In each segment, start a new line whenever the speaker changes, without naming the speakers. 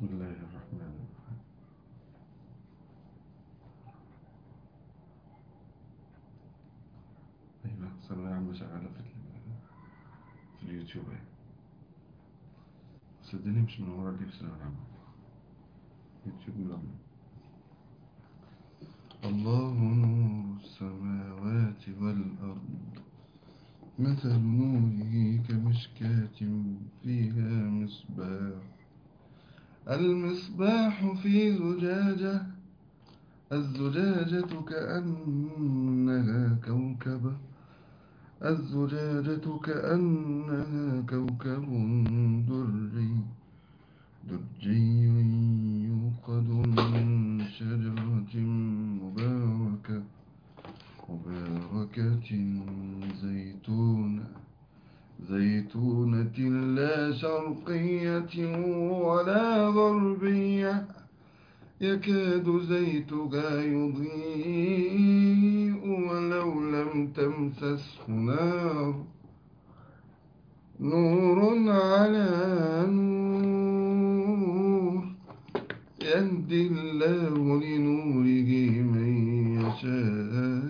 بسم الله الرحمن الرحيم أيوة ثانوية عامة شغالة في ال- في اليوتيوب أهي بس الدنيا مش منورة لي في ثانوية عامة يوتيوب ملمع الله نور السماوات والأرض مثل نوره كمشكاة فيها مصباح المصباح في زجاجة الزجاجة كأنها كوكب الزجاجة كأنها كوكب دري درجي يوقد من شجرة مباركة مباركة زيتونة زيتونة لا شرقية ولا غربية يكاد زيتها يضيء ولو لم تمسسه نار نور على نور يهدي الله لنوره من يشاء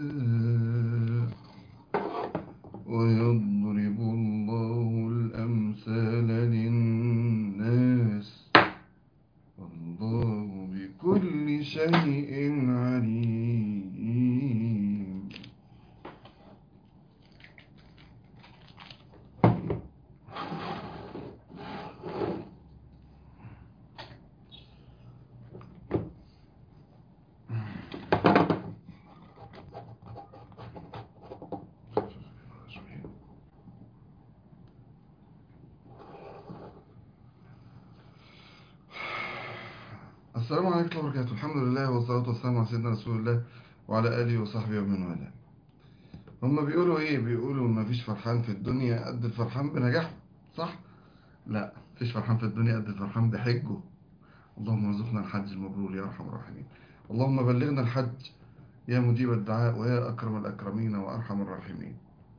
ويضرب الله الأمثال للناس والله بكل شيء عليم السلام عليكم ورحمة الله وبركاته الحمد لله والصلاة والسلام على سيدنا رسول الله وعلى آله وصحبه ومن والاه هما بيقولوا ايه بيقولوا ما فيش فرحان في الدنيا قد الفرحان بنجاحه صح لا فيش فرحان في الدنيا قد الفرحان بحجه اللهم ارزقنا الحج المبرور يا ارحم الراحمين اللهم بلغنا الحج يا مجيب الدعاء ويا اكرم الاكرمين وارحم الراحمين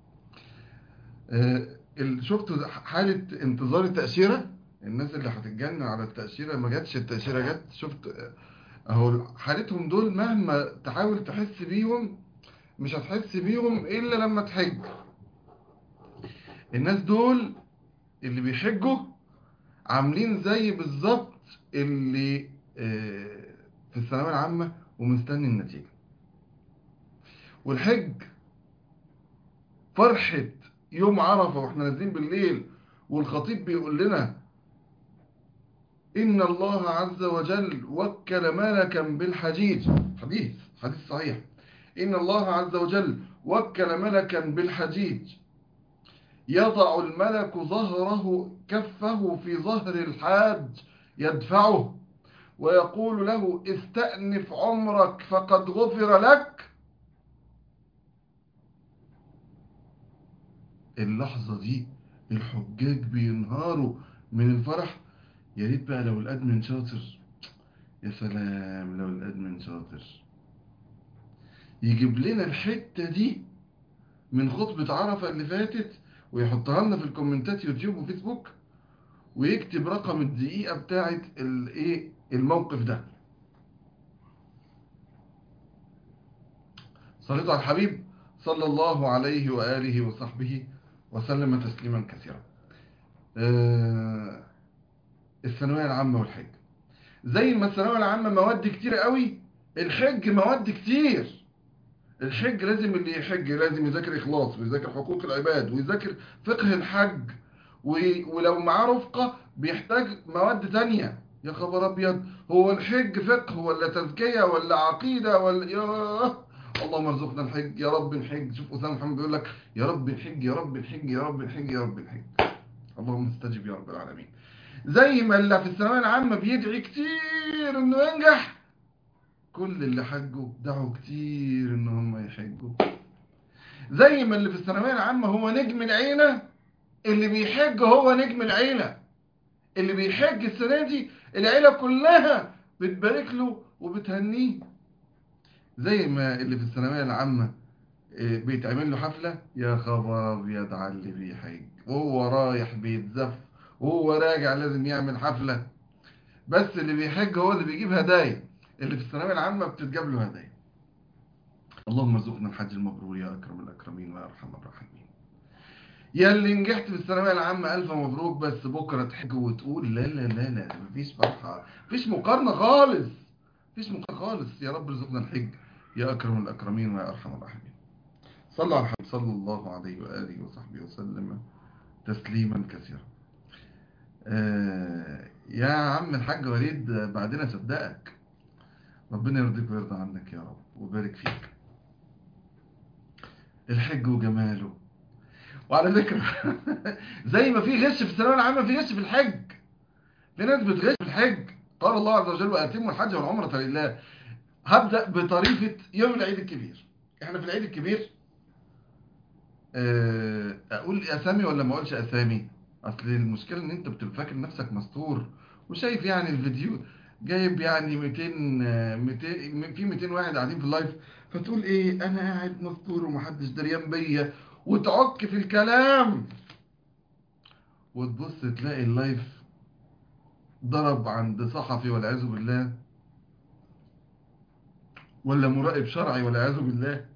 آه، ال- شفتوا حالة انتظار التأشيرة الناس اللي هتتجنن على التأشيرة ما جاتش التأشيرة جت شفت آه، اهو حالتهم دول مهما تحاول تحس بيهم مش هتحس بيهم الا لما تحج الناس دول اللي بيحجوا عاملين زي بالظبط اللي آه، في الثانوية العامة ومستني النتيجة والحج فرحة يوم عرفة واحنا نازلين بالليل والخطيب بيقول لنا إن الله عز وجل وكل ملكا بالحجيج حديث حديث صحيح إن الله عز وجل وكل ملكا بالحجيج يضع الملك ظهره كفه في ظهر الحاج يدفعه ويقول له استأنف عمرك فقد غفر لك اللحظة دي الحجاج بينهاروا من الفرح يا ريت بقى لو الأدمن شاطر يا سلام لو الأدمن شاطر يجيب لنا الحتة دي من خطبة عرفة اللي فاتت ويحطها لنا في الكومنتات يوتيوب وفيسبوك ويكتب رقم الدقيقة بتاعت الايه الموقف ده صليت على الحبيب صلى الله عليه وآله وصحبه وسلم تسليما كثيرا آه، الثانوية العامة والحج زي ما الثانوية العامة مواد كتير قوي الحج مواد كتير الحج لازم اللي يحج لازم يذاكر إخلاص ويذاكر حقوق العباد ويذاكر فقه الحج و- ولو معاه رفقة بيحتاج مواد تانية يا خبر أبيض هو الحج فقه ولا تزكية ولا عقيدة ولا ياه اللهم ارزقنا الحج يا رب نحج شوف أسامة محمد بيقول لك يا رب نحج يا رب نحج يا رب نحج يا رب نحج اللهم استجب يا رب العالمين زي ما اللي في الثانوية العامة بيدعي كتير انه ينجح كل اللي حجوا دعوا كتير ان هم يحجوا زي ما اللي في الثانوية العامة هو نجم العيلة اللي بيحج هو نجم العيلة اللي بيحج السنة دي العيلة كلها بتبارك له وبتهنيه زي ما اللي في الثانوية العامة إيه، بيتعمل له حفلة يا خبر ابيض على اللي بيحج وهو رايح بيتزف وهو راجع لازم يعمل حفلة بس اللي بيحج هو اللي بيجيب هدايا اللي في الثانويه العامه بتتجاب له هدايا اللهم ارزقنا الحج المبرور يا اكرم الاكرمين ويا ارحم الراحمين يا اللي نجحت في الثانويه العامه الف مبروك بس بكره تحج وتقول لا لا لا لا مفيش فرحه مفيش مقارنه خالص مفيش مقارنه خالص يا رب ارزقنا الحج يا اكرم الاكرمين ويا ارحم الراحمين صلى على الحبيب صلى الله عليه واله وصحبه وسلم تسليما كثيرا آه يا عم الحاج وليد بعدين اصدقك ربنا يرضيك ويرضى عنك يا رب ويبارك فيك الحج وجماله وعلى فكرة زي ما في غش في الثانوية العامة في غش في الحج في ناس بتغش في الحج قال الله عز وجل وأتموا الحج والعمرة لله هبدأ بطريقة يوم العيد الكبير احنا في العيد الكبير آه، اقول اسامي ولا ما اقولش اسامي اصل المشكلة ان انت بتبقى فاكر نفسك مستور وشايف يعني الفيديو جايب يعني 200 آه، 200 في 200 واحد قاعدين في اللايف فتقول ايه انا قاعد مستور ومحدش دريان بيا وتعك في الكلام وتبص تلاقي اللايف ضرب عند صحفي والعياذ بالله ولا مراقب شرعي والعياذ بالله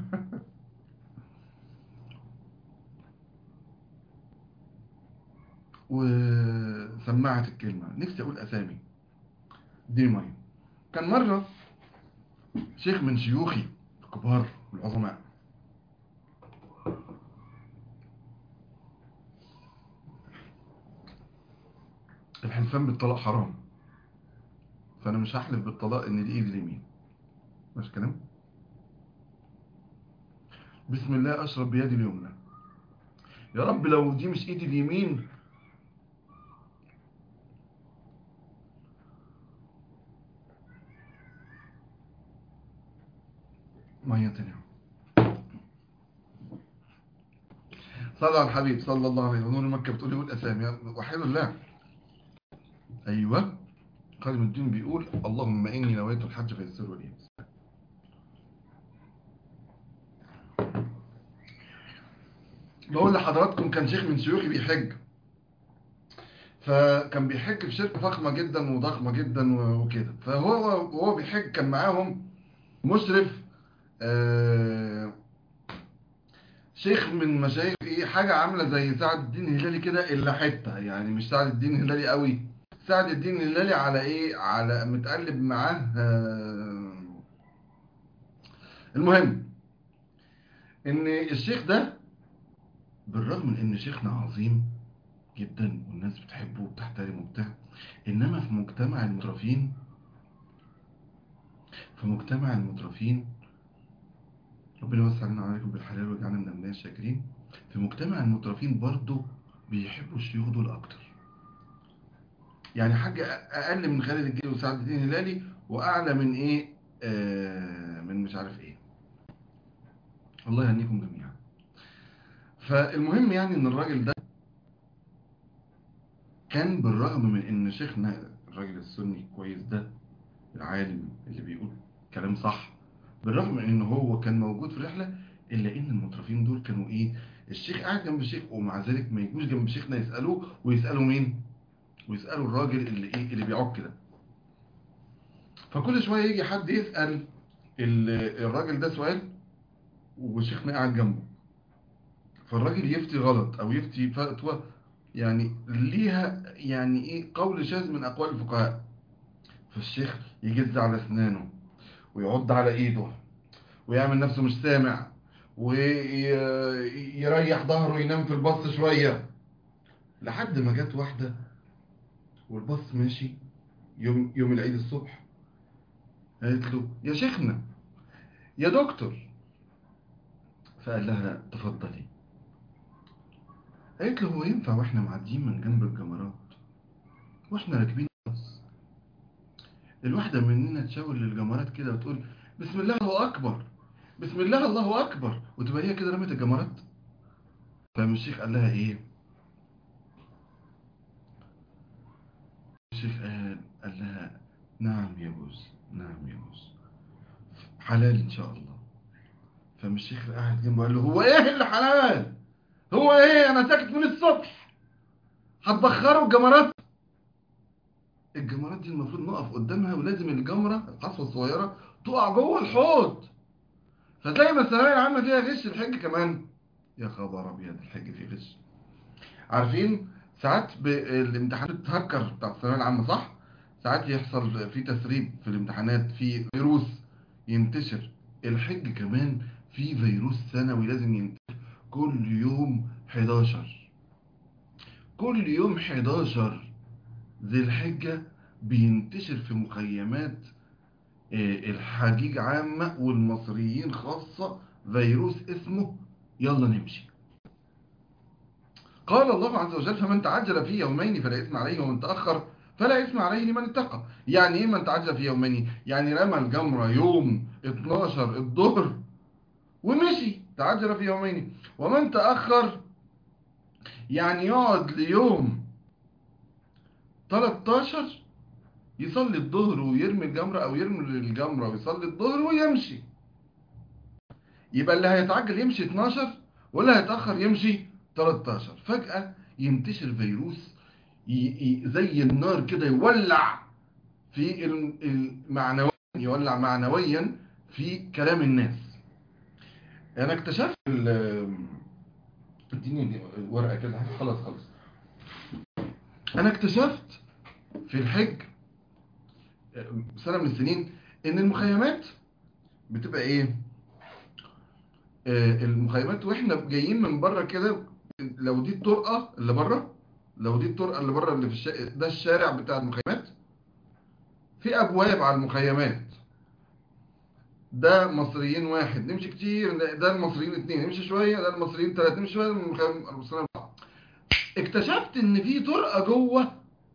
وسمعت الكلمة نفسي أقول أسامي دي ماي كان مرة شيخ من شيوخي الكبار والعظماء الحلفان بالطلاق حرام فأنا مش هحلف بالطلاق إن دي إيد اليمين مش كلام بسم الله أشرب بيدي اليمنى يا رب لو دي مش إيدي اليمين مية تانية صلى على الحبيب صلى الله عليه وسلم نور مكة بتقول لي قول أسامي وحيد الله أيوة قادم الدين بيقول اللهم إني نويت الحج فيسره لي بقول لحضراتكم كان شيخ من شيوخي بيحج فكان بيحج في شركة فخمة جدا وضخمة جدا وكده فهو وهو بيحج كان معاهم مشرف آه، شيخ من مشايخ ايه حاجة عاملة زي سعد الدين الهلالي كده الا حتة يعني مش سعد الدين الهلالي قوي سعد الدين الهلالي على ايه على متقلب معاه آه، المهم ان الشيخ ده بالرغم من ان شيخنا عظيم جدا والناس بتحبه وبتحترمه وبتاع انما في مجتمع المترفين في مجتمع المترفين ربنا يوسع علينا وعليكم بالحلال ويجعلنا من الناس شاكرين في مجتمع المترفين برضه بيحبوا الشيوخ دول اكتر يعني حاجة اقل من خالد الجيل وسعد الدين الهلالي واعلى من ايه آه من مش عارف ايه الله يهنيكم جميعا فالمهم يعني ان الراجل ده كان بالرغم من ان شيخنا الراجل السني كويس ده العالم اللي بيقول كلام صح بالرغم من ان هو كان موجود في الرحلة الا ان المترفين دول كانوا ايه الشيخ قاعد جنب الشيخ ومع ذلك ما يجوش جنب شيخنا يسألوه ويسألوا مين ويسألوا الراجل اللي ايه اللي بيعك كده فكل شوية يجي حد يسأل ال- الراجل ده سؤال وشيخنا قاعد جنبه فالراجل يفتي غلط او يفتي فتوى يعني ليها يعني ايه قول شاذ من اقوال الفقهاء فالشيخ يجز على اسنانه ويعض على ايده ويعمل نفسه مش سامع ويريح ظهره ينام في الباص شوية لحد ما جت واحدة والباص ماشي يوم يوم العيد الصبح قالت له يا شيخنا يا دكتور فقال لها تفضلي قالت له هو ينفع واحنا معديين من جنب الجمرات واحنا راكبين الباص الواحدة مننا تشاور للجمرات كده وتقول بسم الله الله أكبر بسم الله الله أكبر وتبقى هي كده رمت الجمرات فقام الشيخ قال لها إيه الشيخ قال قال لها نعم يجوز نعم يجوز حلال إن شاء الله فقام الشيخ قاعد جنبه قال له هو إيه اللي حلال هو إيه أنا ساكت من الصبح هتبخروا الجمرات الجمرات دي المفروض نقف قدامها ولازم الجمرة الحصوة الصغيرة تقع جوه الحوض فزي ما الثانوية العامة فيها غش الحج كمان يا خبر ابيض الحج فيه غش عارفين ساعات ب- الامتحانات بتتهكر بتاعت الثانوية العامة صح؟ ساعات يحصل في تسريب في الامتحانات في فيروس ينتشر الحج كمان في فيروس سنوي لازم ينتشر كل يوم 11 كل يوم 11 ذي الحجة بينتشر في مخيمات آه، الحجيج عامة والمصريين خاصة فيروس اسمه يلا نمشي قال الله عز وجل فمن تعجل في يومين فلا إثم عليه ومن تأخر فلا إثم عليه لمن اتقى يعني إيه من تعجل في يومين يعني رمى الجمرة يوم 12 الظهر ومشي تعجل في يومين ومن تأخر يعني يقعد ليوم 13 يصلي الظهر ويرمي الجمرة أو يرمي الجمرة ويصلي الظهر ويمشي يبقى اللي هيتعجل يمشي 12 واللي هيتأخر يمشي 13 فجأة ينتشر فيروس ي- ي- زي النار كده يولع في ال- المعنويا يولع معنويا في كلام الناس انا اكتشفت ال- اديني ورقه كده خلاص خلاص انا اكتشفت في الحج سنه من السنين ان المخيمات بتبقى ايه آه، المخيمات واحنا جايين من بره كده لو دي الطرقه اللي بره لو دي الطرقه اللي بره اللي في الشارع ده الشارع بتاع المخيمات في ابواب على المخيمات ده مصريين واحد نمشي كتير ده- ده المصريين اتنين نمشي شويه ده المصريين تلاته نمشي شويه ده المخيم المصريين اربعه اكتشفت ان في طرقه جوه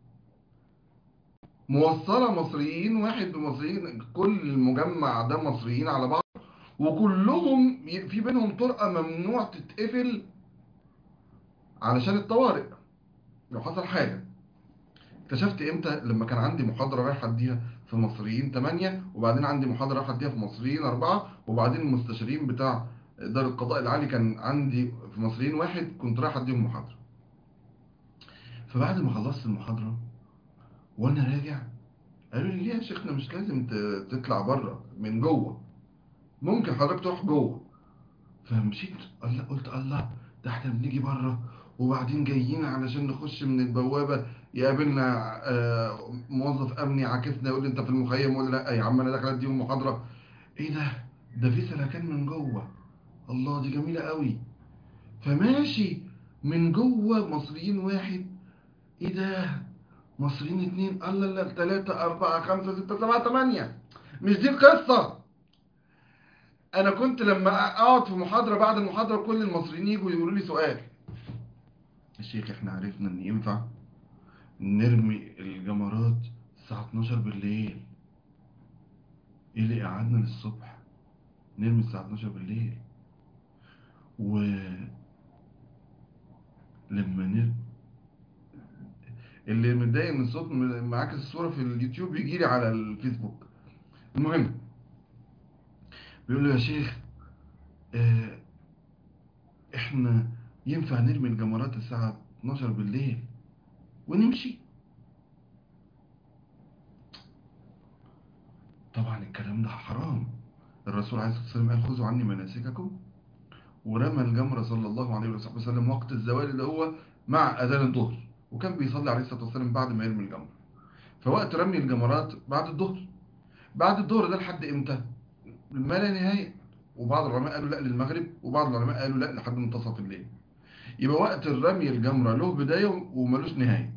موصله مصريين واحد بمصريين كل المجمع ده مصريين على بعض وكلهم ي- في بينهم طرقه ممنوع تتقفل علشان الطوارئ لو حصل حاجه اكتشفت امتى لما كان عندي محاضره رايح اديها في مصريين 8 وبعدين عندي محاضره رايح اديها في مصريين 4 وبعدين المستشارين بتاع دار القضاء العالي كان عندي في مصريين واحد كنت رايح اديهم محاضره فبعد ما خلصت المحاضره وانا راجع قالوا لي ليه يا شيخنا مش لازم ت- تطلع بره من جوه ممكن حضرتك تروح جوه فمشيت الله قلت الله ده احنا بنيجي بره وبعدين جايين علشان نخش من البوابه يقابلنا آه، موظف امني عاكسنا يقول لي انت في المخيم ولا لا يا عم انا داخل اديهم محاضره ايه ده ده في سلكان من جوه الله دي جميله قوي فماشي من جوه مصريين واحد ايه ده مصريين اتنين الله لا تلاتة أربعة خمسة ستة سبعة تمانية مش دي القصة أنا كنت لما أقعد في محاضرة بعد المحاضرة كل المصريين يجوا يقولوا لي سؤال الشيخ احنا عرفنا إن ينفع نرمي الجمرات الساعة 12 بالليل ايه اللي قعدنا للصبح نرمي الساعة 12 بالليل و لما نرمي اللي متضايق من الصوت م- معاكس الصورة في اليوتيوب يجي لي على الفيسبوك المهم بيقول له يا شيخ اه احنا ينفع نرمي الجمرات الساعة 12 بالليل ونمشي طبعا الكلام ده حرام الرسول عليه الصلاة والسلام قال خذوا عني مناسككم ورمى الجمرة صلى الله عليه وصحبه وسلم وقت الزوال اللي هو مع أذان الظهر وكان بيصلي عليه الصلاة والسلام بعد ما يرمي الجمرة فوقت رمي الجمرات بعد الظهر بعد الظهر ده لحد امتى ما لا نهاية وبعض العلماء قالوا لا للمغرب وبعض العلماء قالوا لا لحد منتصف الليل يبقى وقت الرمي الجمرة له بداية وملوش نهاية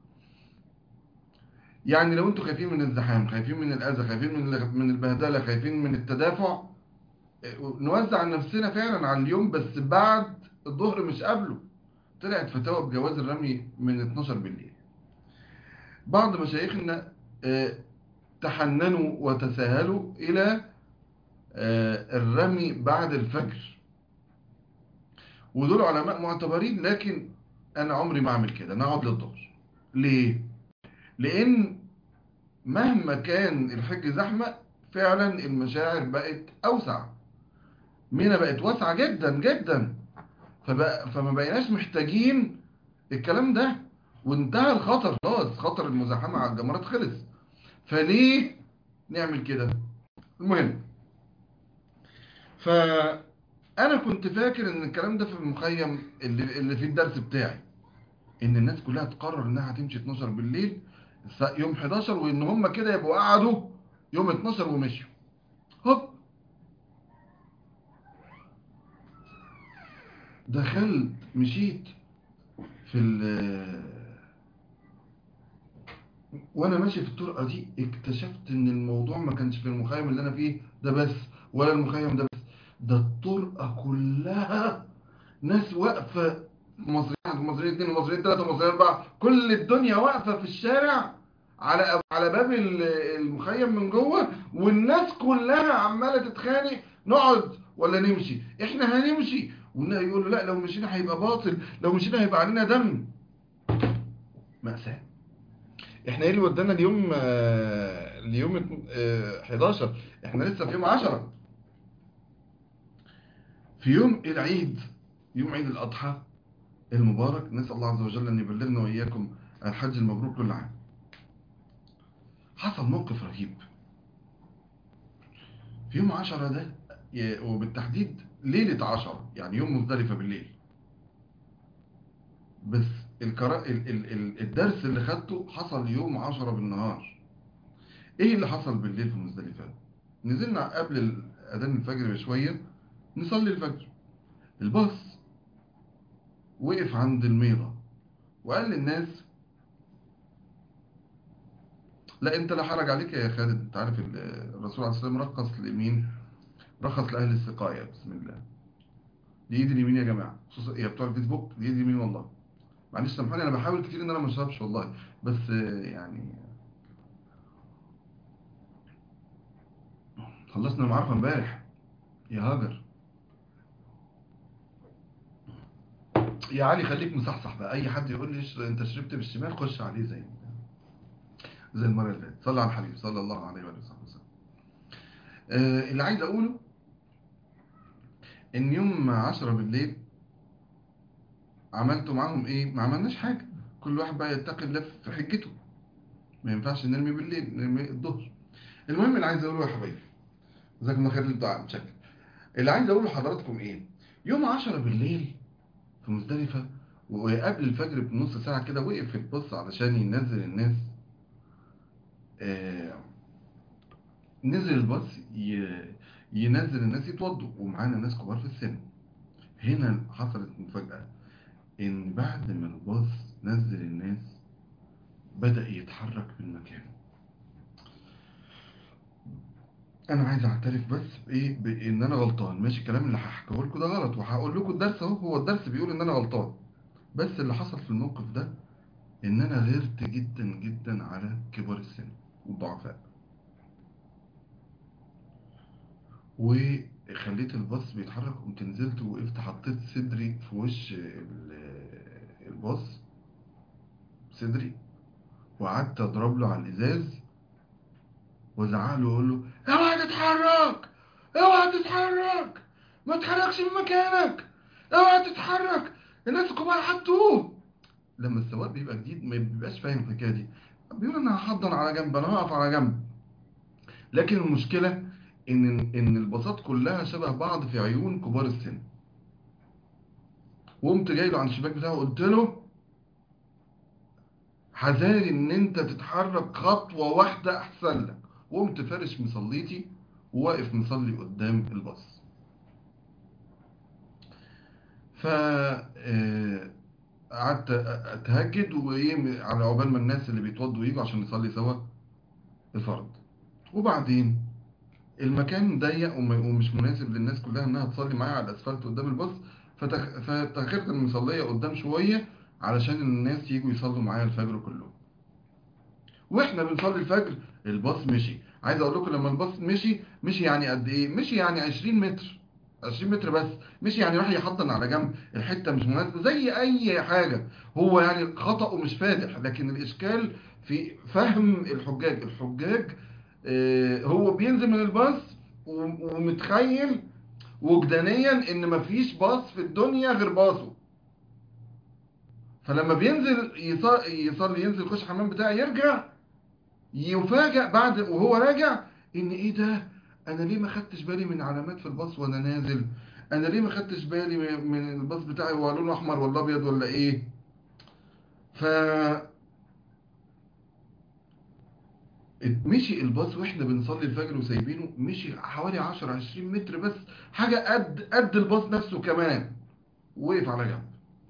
يعني لو انتوا خايفين من الزحام خايفين من الأذى خايفين من من البهدلة خايفين من التدافع نوزع نفسنا فعلا على اليوم بس بعد الظهر مش قبله طلعت فتاوى بجواز الرمي من 12 بالليل بعض مشايخنا آه، تحننوا وتساهلوا إلى آه، الرمي بعد الفجر ودول علماء معتبرين لكن أنا عمري ما أعمل كده أنا أقعد للظهر ليه؟ لأن مهما كان الحج زحمة فعلا المشاعر بقت أوسع منى بقت واسعة جدا جدا فبقى فما بقيناش محتاجين الكلام ده وانتهى الخطر خلاص خطر المزاحمة على الجمرات خلص فليه نعمل كده المهم فأنا كنت فاكر ان الكلام ده في المخيم اللي, اللي في الدرس بتاعي ان الناس كلها تقرر انها هتمشي 12 بالليل الساعة- يوم 11 وان هم كده يبقوا قعدوا يوم 12 ومشوا هوب دخلت مشيت في ال وانا ماشي في الطرقه دي اكتشفت ان الموضوع ما كانش في المخيم اللي انا فيه ده بس ولا المخيم ده بس ده الطرقه كلها ناس واقفه مصريين واحد ومصريين اثنين ومصريين ثلاثه ومصريين اربعه كل الدنيا واقفه في الشارع على على باب ال- المخيم من جوه والناس كلها عماله تتخانق نقعد ولا نمشي احنا هنمشي والنبي يقول له لا لو مشينا هيبقى باطل لو مشينا هيبقى علينا دم مأساة احنا ايه اللي ودانا اليوم آه، اليوم اتن- آه، 11 احنا لسه في يوم 10 في يوم العيد يوم عيد الأضحى المبارك نسأل الله عز وجل أن يبلغنا وإياكم الحج المبرور كل عام حصل موقف رهيب في يوم 10 ده ي- وبالتحديد ليلة 10 يعني يوم مزدلفة بالليل بس الكرا... ال... ال... ال... الدرس اللي خدته حصل يوم 10 بالنهار ايه اللي حصل بالليل في مزدلفة نزلنا قبل ال- اذان الفجر بشوية نصلي الفجر الباص وقف عند الميضة وقال للناس لا انت لا حرج عليك يا خالد انت عارف ال- الرسول عليه الصلاة والسلام رخص لمين رخص لأهل السقاية بسم الله دي ايد اليمين يا جماعة خصوصا يا بتوع الفيسبوك دي ايد اليمين والله معلش سامحوني انا بحاول كتير ان انا ما اشربش والله بس آه، يعني خلصنا المعرفة امبارح يا هاجر يا علي خليك مصحصح بقى اي حد يقول لي ش- انت شربت بالشمال خش عليه زي زي المره اللي فاتت صلى على الحبيب صلى الله عليه وآله وصحبه وسلم آه اللي عايز اقوله ان يوم 10 بالليل عملتوا معاهم ايه ما عملناش حاجه كل واحد بقى يتقي الله في حجته ما ينفعش نرمي بالليل نرمي الظهر المهم اللي عايز اقوله يا حبايبي جزاكم الله خير الدعاء متشكر اللي عايز اقوله لحضراتكم ايه يوم 10 بالليل في مزدلفة وقبل الفجر بنص ساعة كده وقف في الباص علشان ينزل الناس آه نزل الباص ي- ينزل الناس يتوضوا ومعانا ناس كبار في السن هنا حصلت مفاجأة إن بعد ما الباص نزل الناس بدأ يتحرك من مكانه أنا عايز أعترف بس بإيه بإن أنا غلطان ماشي الكلام اللي هحكيه لكم ده غلط وهقول لكم الدرس أهو هو الدرس بيقول إن أنا غلطان بس اللي حصل في الموقف ده إن أنا غيرت جدا جدا على كبار السن والضعفاء وخليت الباص بيتحرك قمت نزلت وقفت حطيت صدري في وش ال- الباص صدري وقعدت اضرب له على الازاز وازعق له واقول له اوعى تتحرك اوعى تتحرك ما تتحركش من مكانك اوعى تتحرك الناس الكبار حطوه لما السواق بيبقى جديد ما بيبقاش فاهم الحكايه دي بيقول انا هحضن على جنب انا هقف على جنب لكن المشكله ان ان الباصات كلها شبه بعض في عيون كبار السن وقمت جاي له عند الشباك بتاعه قلت له حذاري ان انت تتحرك خطوه واحده احسن لك وقمت فارش مصليتي وواقف مصلي قدام الباص ف آه، قعدت اتهجد وايه على عقبال ما الناس اللي بيتوضوا يجوا عشان نصلي سوا الفرض وبعدين المكان ضيق وم- ومش مناسب للناس كلها انها تصلي معايا على الاسفلت قدام الباص فتخ- فتأخرت المصلية قدام شوية علشان الناس يجوا يصلوا معايا الفجر كلهم واحنا بنصلي الفجر الباص مشي عايز اقول لكم لما الباص مشي مشي يعني قد ايه مشي يعني 20 متر 20 متر بس مشي يعني راح يحضن على جنب الحته مش مناسبه زي اي حاجه هو يعني خطأه مش فادح لكن الاشكال في فهم الحجاج الحجاج آه، هو بينزل من الباص و- ومتخيل وجدانيا ان مفيش باص في الدنيا غير باصه فلما بينزل يص- يصلي ينزل يخش الحمام بتاعه يرجع يفاجأ بعد وهو راجع ان ايه ده انا ليه ما خدتش بالي من علامات في الباص وانا نازل انا ليه ما خدتش بالي من- من الباص بتاعي هو لونه احمر ولا ابيض ولا ايه ف مشي الباص واحنا بنصلي الفجر وسايبينه مشي حوالي 10 20 متر بس حاجه قد قد الباص نفسه كمان وقف على جنب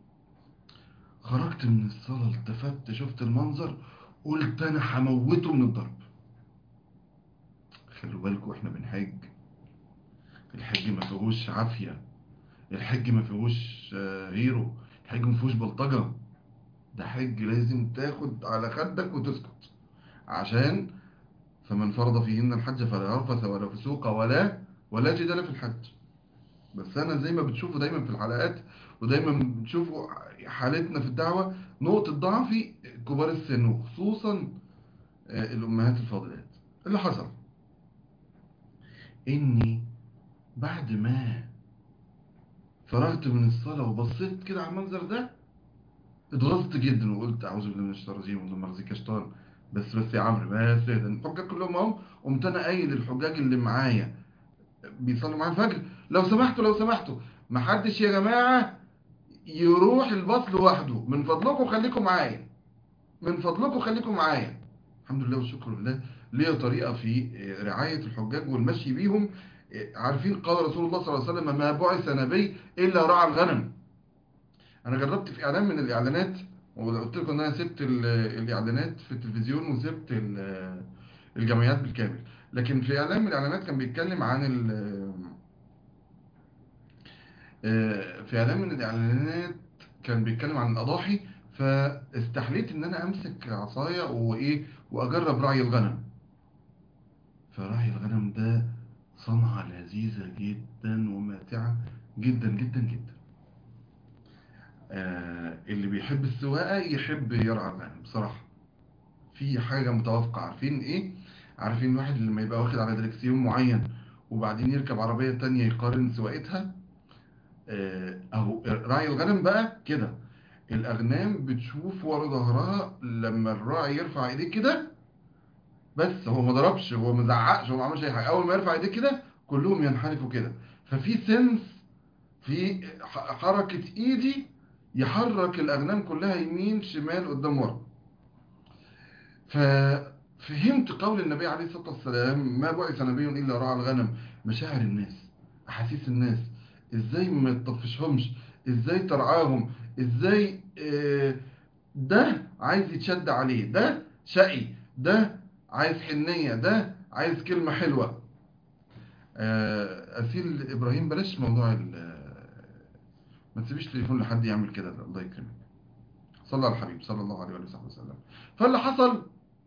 خرجت من الصلاة التفت شفت المنظر قلت انا هموته من الضرب خلوا بالكم احنا بنحج الحج ما فيهوش عافية الحج ما فيهوش آه، هيرو الحج ما فيهوش بلطجة ده حج لازم تاخد على خدك وتسكت عشان فمن فرض فيهن الحج فلا يرفث ولا فسوق ولا ولا جدال في الحج بس انا زي ما بتشوفوا دايما في الحلقات ودايما بتشوفوا حالتنا في الدعوة نقطة ضعفي كبار السن وخصوصا آه، الأمهات الفاضلات اللي حصل إني بعد ما فرغت من الصلاة وبصيت كده على المنظر ده اتغاظت جدا وقلت أعوذ بالله من الشيطان الرجيم اللهم اخزيك يا شيطان بس بس يا عمرو بس اهدى الحجاج كلهم اهو قمت أنا قايل للحجاج اللي معايا بيصلوا معايا الفجر لو سمحتوا لو سمحتوا محدش يا جماعة يروح الباص لوحده من فضلكم خليكم معايا من فضلكم خليكم معايا الحمد لله والشكر لله ليا طريقة في رعاية الحجاج والمشي بيهم عارفين قال رسول الله صلى الله عليه وسلم ما بعث نبي إلا رعى الغنم أنا جربت في إعلان من الإعلانات وقلت لكم إن أنا سبت ال- الإعلانات في التلفزيون وسبت ال- الجمعيات بالكامل لكن في إعلان من الإعلانات كان بيتكلم عن ال- آه، في إعلان من الإعلانات كان بيتكلم عن الأضاحي فاستحليت إن أنا أمسك عصاية وإيه وأجرب رعي الغنم فرعي الغنم ده صنعة لذيذة جدا وماتعة جدا جدا جدا آه اللي بيحب السواقة يحب يرعى الغنم بصراحة في حاجة متوافقة عارفين ايه عارفين الواحد لما يبقى واخد على دركسيون معين وبعدين يركب عربية تانية يقارن سواقتها آه، اهو راعي الغنم بقى كده الاغنام بتشوف ورا ظهرها لما الراعي يرفع ايديه كده بس هو ما ضربش هو ما زعقش هو ما عملش اي حاجه اول ما يرفع ايديه كده كلهم ينحرفوا كده ففي سنس في ح- حركه ايدي يحرك الاغنام كلها يمين شمال قدام ورا ففهمت قول النبي عليه الصلاه والسلام ما بعث نبي الا رعى الغنم مشاعر الناس احاسيس الناس ازاي ما تطفشهمش ازاي ترعاهم ازاي آه، ده عايز يتشد عليه ده شقي ده عايز حنية ده عايز كلمة حلوة آه، أسيل إبراهيم بلاش موضوع ال ما تسيبيش تليفون لحد يعمل كده الله يكرمك صلى على الحبيب صلى الله عليه وآله وصحبه وسلم فاللي حصل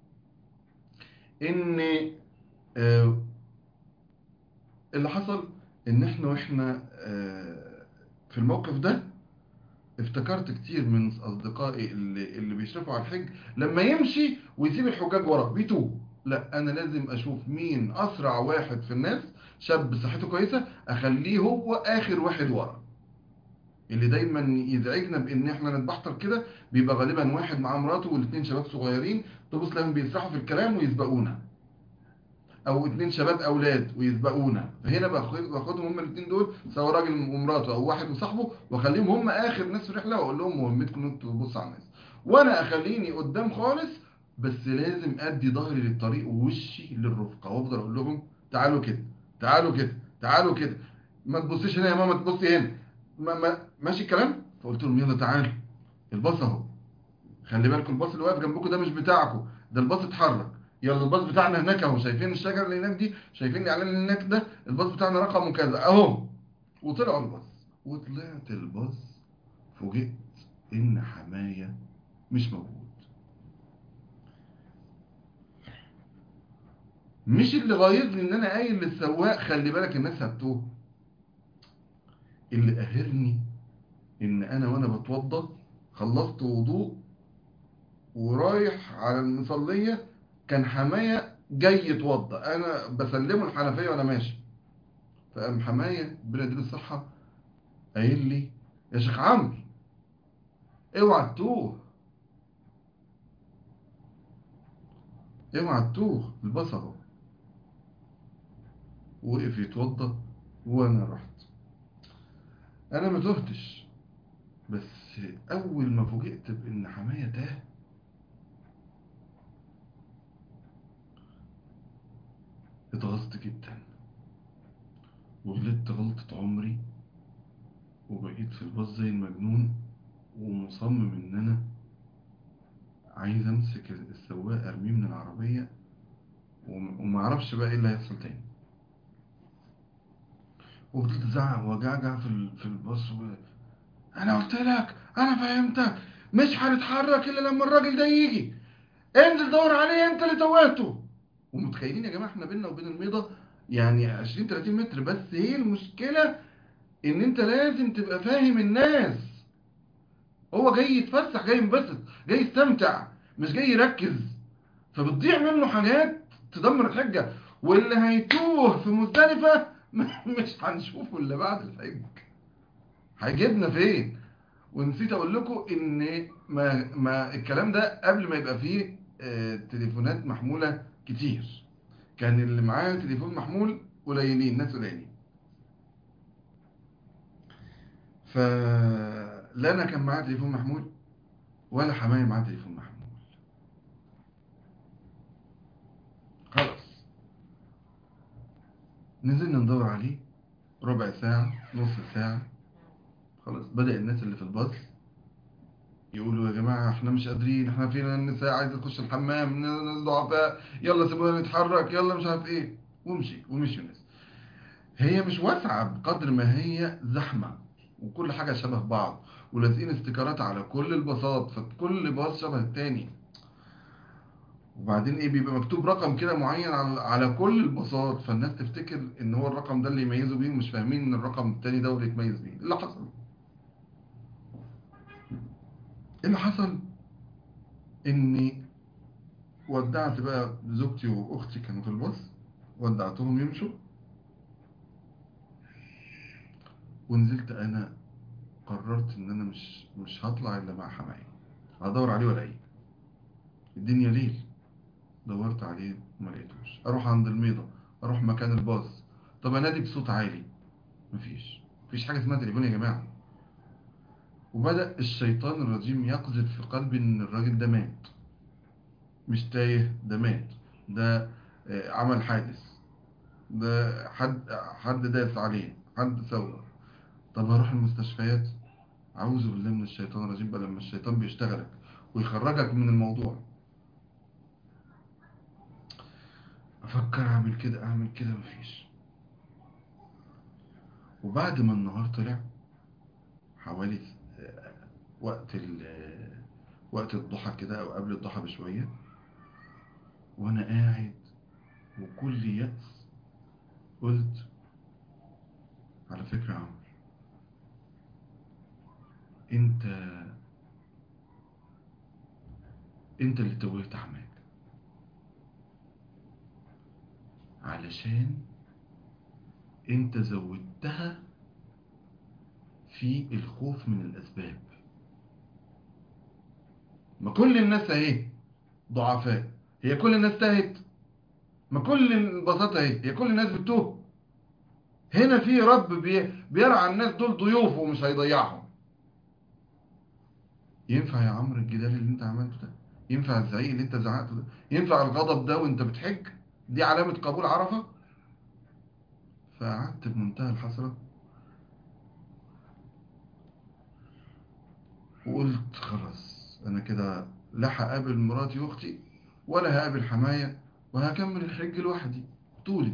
إن آه، اللي حصل إن إحنا وإحنا آه، في الموقف ده افتكرت كتير من أصدقائي اللي, اللي بيشرفوا على الحج لما يمشي ويسيب الحجاج وراه بيتوه لا أنا لازم أشوف مين أسرع واحد في الناس شاب صحته كويسة أخليه هو آخر واحد ورا اللي دايما يزعجنا بان احنا نتبحتر كده بيبقى غالبا واحد معاه مراته والاثنين شباب صغيرين تبص لهم بيسرحوا في الكلام ويسبقونا او اتنين شباب اولاد ويسبقونا فهنا باخد باخدهم هم الاثنين دول سواء راجل ومراته او واحد وصاحبه واخليهم هم اخر ناس في الرحله واقول لهم مهمتكم ان انتوا تبصوا على الناس وانا اخليني قدام خالص بس لازم ادي ظهري للطريق ووشي للرفقه وافضل اقول لهم تعالوا كده تعالوا كده تعالوا كده ما تبصيش هنا يا ماما تبصي هنا ما ما ماشي الكلام فقلت لهم يلا تعالوا الباص اهو خلي بالكم الباص اللي واقف جنبكم ده مش بتاعكم ده الباص اتحرك يلا الباص بتاعنا هناك اهو شايفين الشجره اللي هناك دي شايفين الاعلان اللي هناك ده الباص بتاعنا رقمه كذا اهو وطلعوا الباص وطلعت الباص فوجئت ان حمايه مش موجود مش اللي غايظني ان انا قايل للسواق خلي بالك الناس هتوه اللي قاهرني ان انا وانا بتوضى خلصت وضوء ورايح على المصلية كان حماية جاي يتوضى انا بسلمه الحنفية وانا ماشي فقام حماية ربنا يديله الصحة قايل لي يا شيخ عمرو اوعى تتوه اوعى تتوه الباص اهو وقف يتوضى وانا رحت انا ما تهتش بس اول ما فوجئت بان حماية تاه اتغصت جدا وغلطت غلطة عمري وبقيت في الباص زي المجنون ومصمم ان انا عايز امسك السواق ارميه من العربية وم- وما اعرفش بقى ايه اللي هيحصل تاني وفضلت ازعق وجعجع في ال- في الباص و... انا قلت لك انا فهمتك مش هنتحرك الا لما الراجل ده يجي انزل دور عليه انت اللي توهته ومتخيلين يا جماعه احنا بينا وبين الميضه يعني 20 30 متر بس هي المشكله ان انت لازم تبقى فاهم الناس هو جاي يتفسح جاي ينبسط جاي يستمتع مش جاي يركز فبتضيع منه حاجات تدمر الحجه واللي هيتوه في مزدلفه مش هنشوفه الا بعد الحج هيجيبنا فين ونسيت اقول لكم ان ما, ما الكلام ده قبل ما يبقى فيه آه، تليفونات محمولة كتير كان اللي معاه تليفون محمول قليلين ناس قليلين فلا انا كان معاه تليفون محمول ولا حماية معاه تليفون محمول خلاص نزلنا ندور عليه ربع ساعة نص ساعة خلاص بدأ الناس اللي في الباص يقولوا يا جماعة احنا مش قادرين احنا فينا النساء عايزة تخش الحمام الناس ضعفاء يلا سيبونا نتحرك يلا مش عارف ايه ومشي ومشي الناس هي مش واسعة بقدر ما هي زحمة وكل حاجة شبه بعض ولازقين استيكرات على كل الباصات فكل باص شبه التاني وبعدين ايه بيبقى مكتوب رقم كده معين على على كل الباصات فالناس تفتكر ان هو الرقم ده اللي يميزوا بيه ومش فاهمين ان الرقم التاني ده هو اللي يتميز بيه إيه اللي حصل ايه اللي حصل اني ودعت بقى زوجتي واختي كانوا في الباص ودعتهم يمشوا ونزلت انا قررت ان انا مش مش هطلع الا مع حماية هدور عليه ولا ايه الدنيا ليل دورت عليه وما لقيتوش اروح عند الميضة اروح مكان الباص طب انادي بصوت عالي مفيش مفيش حاجة اسمها تليفون يا جماعة وبدأ الشيطان الرجيم يقذف في قلبي ان الراجل ده مات مش تايه ده مات ده آه، عمل حادث ده حد حد داس عليه حد سوى طب هروح المستشفيات أعوذ بالله من الشيطان الرجيم بقى لما الشيطان بيشتغلك ويخرجك من الموضوع أفكر أعمل كده أعمل كده مفيش وبعد ما النهار طلع حوالي آه، وقت ال آه، وقت الضحى كده أو قبل الضحى بشوية وأنا قاعد وكل يأس قلت على فكرة يا عمرو انت انت اللي توهت حماك علشان انت زودتها في الخوف من الاسباب ما كل الناس اهي ضعفاء هي كل الناس تاهت ما كل البساطة اهي هي كل الناس بتوه هنا في رب بي- بيرعى الناس دول ضيوفه ومش هيضيعهم ينفع يا عمرو الجدال اللي انت عملته ده ينفع الزعيق اللي انت زعقته ده ينفع الغضب ده وانت بتحج دي علامة قبول عرفة فقعدت بمنتهى الحسرة وقلت خلاص انا كده لا هقابل مراتي واختي ولا هقابل حماية وهكمل الحج لوحدي طولي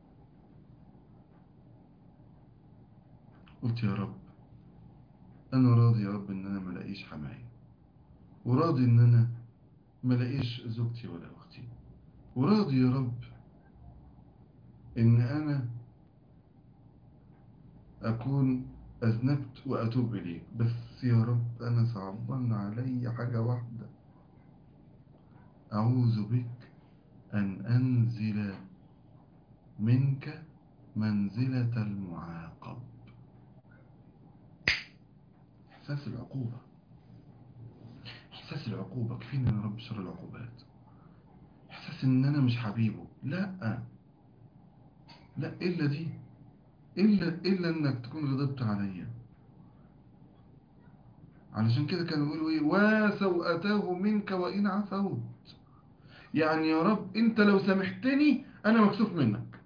قلت يا رب انا راضي يا رب ان انا ملاقيش حماية وراضي ان انا ملاقيش زوجتي ولا اختي وراضي يا رب ان انا اكون اذنبت واتوب اليك بس يا رب انا صعبان علي حاجة واحدة اعوذ بك ان انزل منك منزلة المعاقب احساس العقوبة احساس العقوبة كفينا يا رب شر العقوبات احساس ان انا مش حبيبه لا لا الا دي الا الا انك تكون غضبت عليا علشان كده كانوا يقولوا ايه وسوءته منك وان عفوت يعني يا رب انت لو سامحتني انا مكسوف منك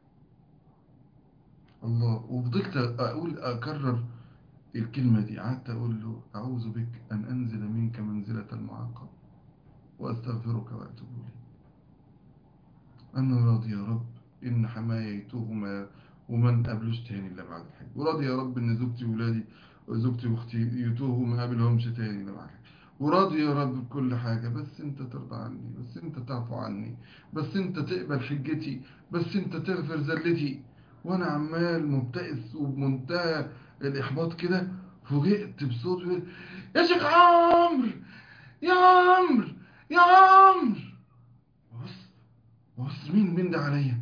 الله وفضلت اقول اكرر الكلمة دي قعدت اقول له اعوذ بك ان انزل منك منزلة المعاقب واستغفرك واتوب اليك انا راضي يا رب ان حماية يتوهما ومن قابلوش تاني الا بعد الحج وراضي يا رب ان زوجتي وولادي زوجتي واختي يتوهوا ما قابلهمش تاني الا بعد الحج وراضي يا رب بكل حاجة بس انت ترضى عني بس انت تعفو عني بس انت تقبل حجتي بس انت تغفر زلتي وانا عمال مبتئس وبمنتهى الاحباط كده فوجئت بصوت يقول يا شيخ عمرو يا عمرو يا عمرو بص بص مين مين ده عليا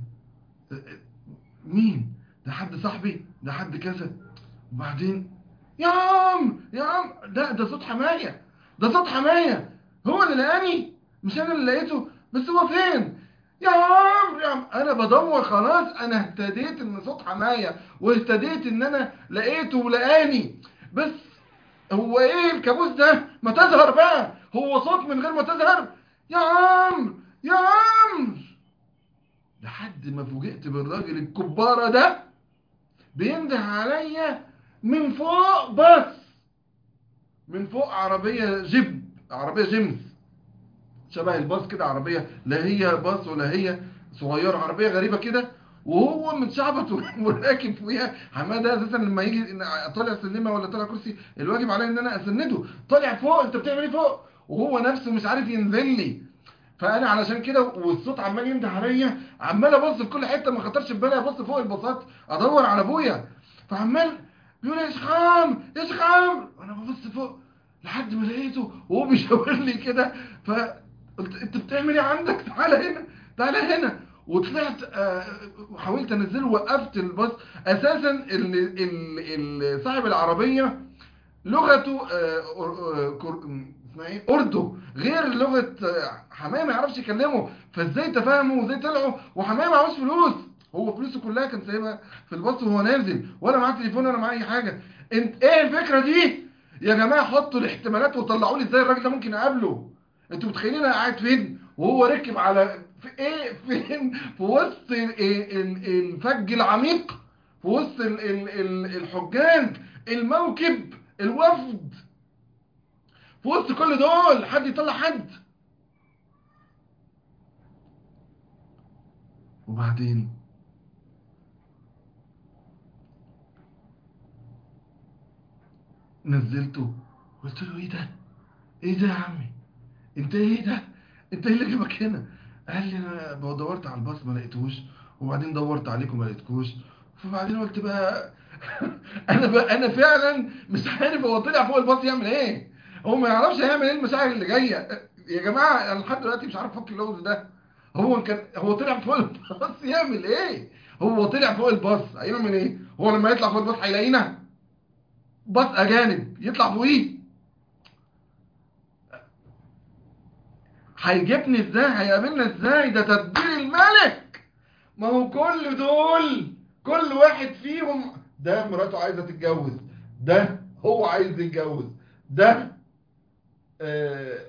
مين ده حد صاحبي ده حد كذا وبعدين يا عم يا عم لا ده صوت حماية ده صوت حماية هو اللي لقاني مش انا اللي لقيته بس هو فين يا عم يا عم انا بدور خلاص انا اهتديت ان صوت حماية واهتديت ان انا لقيته ولقاني بس هو ايه الكابوس ده ما تظهر بقى هو صوت من غير ما تظهر يا عم يا عم لحد ما فوجئت بالراجل الكبارة ده بينده عليا من فوق بس من فوق عربية جيب عربية جيمس شبه الباص كده عربية لا هي باص ولا هي صغيرة عربية غريبة كده وهو متشعبط وراكب فيها حماده اساسا لما يجي طالع سلمه ولا طالع كرسي الواجب عليا ان انا اسنده طالع فوق انت بتعمل ايه فوق وهو نفسه مش عارف ينزل لي فانا علشان كده والصوت عمال ينده عليا عمال ابص في كل حته ما خطرش في بالي ابص فوق الباصات ادور على ابويا فعمال بيقول يا شيخ عمرو يا شيخ عمرو وانا ببص فوق لحد ما لقيته وهو بيشاور لي كده فقلت انت بتعمل ايه عندك تعالى هنا تعالى هنا وطلعت وحاولت انزله وقفت الباص اساسا ال صاحب العربيه لغته اسمها ايه اردو غير لغه حمايه ما يعرفش يكلمه فازاي تفاهموا وازاي طلعوا وحمايه معهوش فلوس هو فلوسه كلها كان سايبها في الباص وهو نازل ولا معاه تليفون ولا معاه اي حاجه انت ايه الفكره دي يا جماعه حطوا الاحتمالات وطلعوا لي ازاي الراجل ده ممكن اقابله انتوا متخيلين انا قاعد فين وهو ركب على في ايه فين في وسط الفج العميق في وسط الحجاج الموكب الوفد في وسط كل دول حد يطلع حد وبعدين نزلته قلت له ايه ده ايه ده يا عمي انت ايه ده انت ايه اللي جابك هنا قال لي انا دورت على الباص ما لقيتوش وبعدين دورت عليكم ما لقيتكوش فبعدين قلت بقى انا بقى انا فعلا مش عارف هو طلع فوق الباص يعمل ايه هو ما يعرفش هيعمل ايه المشاعر اللي جايه يا جماعه انا لحد دلوقتي مش عارف افك اللغز ده هو كان هو طلع فوق الباص يعمل ايه هو طلع فوق الباص هيعمل ايه هو لما يطلع فوق الباص هيلاقينا باص اجانب يطلع فوقيه هيجيبني ازاي هيقابلنا ازاي ده تدبير الملك ما هو كل دول كل واحد فيهم ده مراته عايزه تتجوز ده هو عايز يتجوز ده آه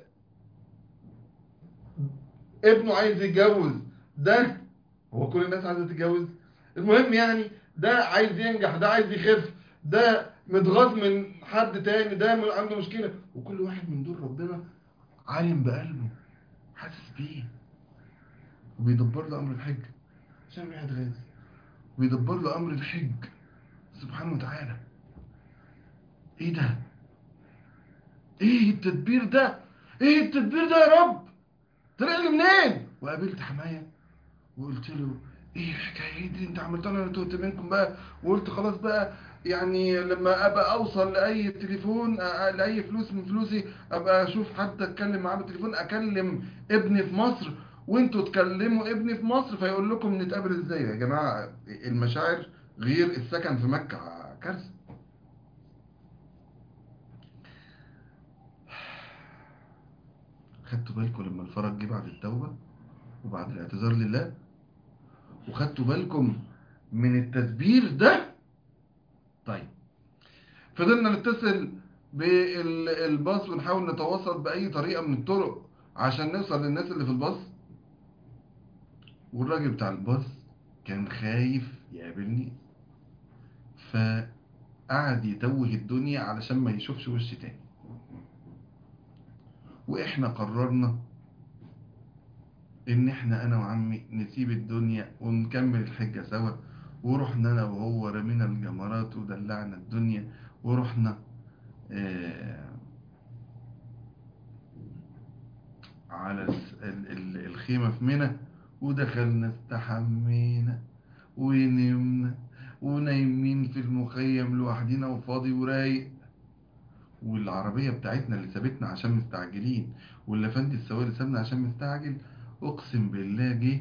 ابنه عايز يتجوز ده هو كل الناس عايزه تتجوز المهم يعني ده عايز ينجح ده عايز يخف ده متغاظ من حد تاني ده عنده مشكله وكل واحد من دول ربنا عالم بقلبه حاسس بيه وبيدبر له امر الحج عشان واحد غازي ويدبر له امر الحج سبحانه وتعالى ايه ده ايه التدبير ده ايه التدبير ده يا رب طلع لي منين وقابلت حماية وقلت له ايه الحكايه دي انت عملت انا توت منكم بقى وقلت خلاص بقى يعني لما ابقى اوصل لاي تليفون لاي فلوس من فلوسي ابقى اشوف حد اتكلم معاه بالتليفون اكلم ابني في مصر وانتوا تكلموا ابني في مصر فيقول لكم نتقابل ازاي يا جماعه المشاعر غير السكن في مكه كارثه خدتوا بالكم لما الفرج جه بعد التوبة وبعد الاعتذار لله وخدتوا بالكم من التدبير ده طيب فضلنا نتصل بالباص ونحاول نتواصل بأي طريقة من الطرق عشان نوصل للناس اللي في الباص والراجل بتاع الباص كان خايف يقابلني فقعد يتوه الدنيا علشان ما يشوفش وشي تاني واحنا قررنا ان احنا انا وعمي نسيب الدنيا ونكمل الحجة سوا ورحنا انا وهو رمينا الجمرات ودلعنا الدنيا ورحنا آه على الس- ال- ال- الخيمة في منى ودخلنا استحمينا ونمنا ونايمين في المخيم لوحدينا وفاضي ورايق والعربية بتاعتنا اللي سابتنا عشان مستعجلين واللافندي السواق اللي سابنا عشان مستعجل اقسم بالله جه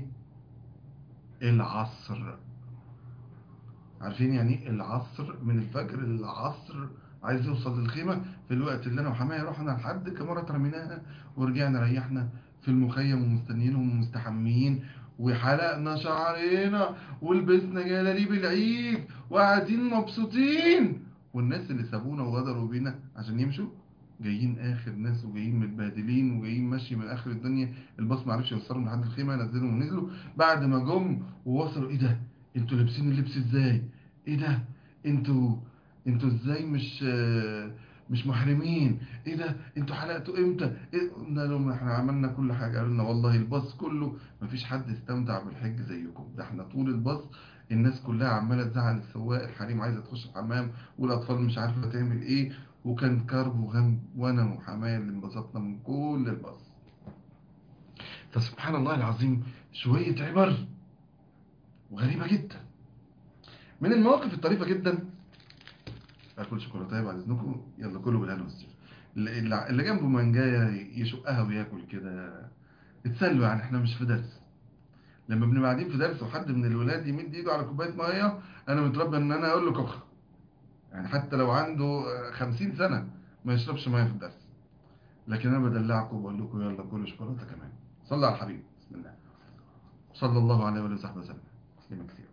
العصر عارفين يعني ايه العصر من الفجر للعصر عايز يوصل للخيمة في الوقت اللي انا وحماية رحنا لحد كاميرا رميناها ورجعنا ريحنا في المخيم ومستنيينهم ومستحميين وحلقنا شعرنا ولبسنا جلاليب العيد وقاعدين مبسوطين والناس اللي سابونا وغدروا بينا عشان يمشوا جايين اخر ناس وجايين متبهدلين وجايين ماشي من اخر الدنيا الباص ما عرفش يوصلهم لحد الخيمه نزلهم ونزلوا بعد ما جم ووصلوا ايه ده انتوا لابسين اللبس ازاي ايه ده انتوا انتوا ازاي مش آه، مش محرمين ايه ده انتوا حلقتوا امتى إيه؟ قلنا لهم احنا عملنا كل حاجه قالوا لنا والله الباص كله مفيش حد استمتع بالحج زيكم ده احنا طول الباص الناس كلها عماله تزعل السواق الحريم عايزه تخش الحمام والاطفال مش عارفه تعمل ايه وكان كرب وغم وانا وحماية اللي انبسطنا من كل الباص فسبحان الله العظيم شويه عبر وغريبه جدا من المواقف الطريفه جدا اكل شوكولاته بعد اذنكم يلا كله بالهنا والسيف اللي- اللي اللي جنبه منجايه يشقها وياكل كده اتسلوا يعني احنا مش في درس لما بنبقى قاعدين في درس وحد من الولاد يمد ايده على كوبايه ميه انا متربى ان انا اقول له كخ يعني حتى لو عنده آه، خمسين سنه ما يشربش ميه في الدرس لكن انا بدلعكم وبقول لكم يلا كلوا شوكولاته كمان صلى على الحبيب بسم الله صلى الله عليه وآله وصحبه وسلم تسليما كثيرا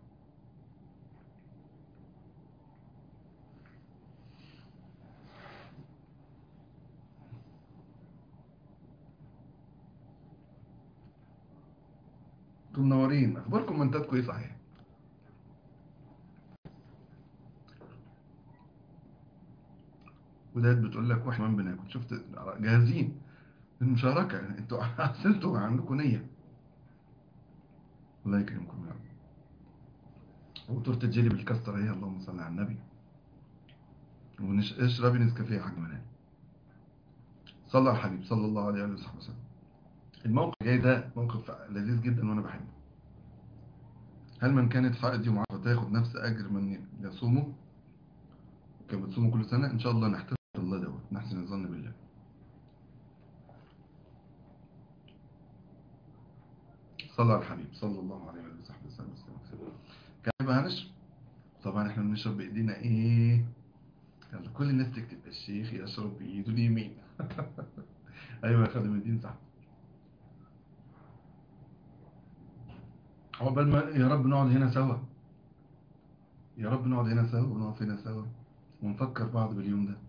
انتم منورين اخباركم منتجكم ايه صحيح وداد بتقول لك واحنا كمان بناكل شفت جاهزين للمشاركه يعني انتوا أصل انتوا عندكم نيه الله يكرمكم يا رب وتورته الجيلي بالكاستر اهي اللهم صل على النبي واشربي نسكافيه يا حاج منال صلى على الحبيب صلى الله عليه وآله وصحبه وسلم الموقف الجاي ده موقف لذيذ جدا وانا بحبه هل من كانت حائض يوم عرفه تاخد نفس اجر من يصومه كانت بتصومه كل سنه ان شاء الله نحتسب الله دوت نحسن الظن بالله صلى على الحبيب صلى الله عليه وآله وصحبه وسلم كان يبقى هنشرب طبعا احنا بنشرب بايدينا ايه يلا كل الناس تكتب الشيخ يشرب بايده اليمين ايوه يا خادم الدين صح عقبال ما يا رب نقعد هنا سوا يا رب نقعد هنا سوا ونقف هنا سوا ونفكر بعض باليوم ده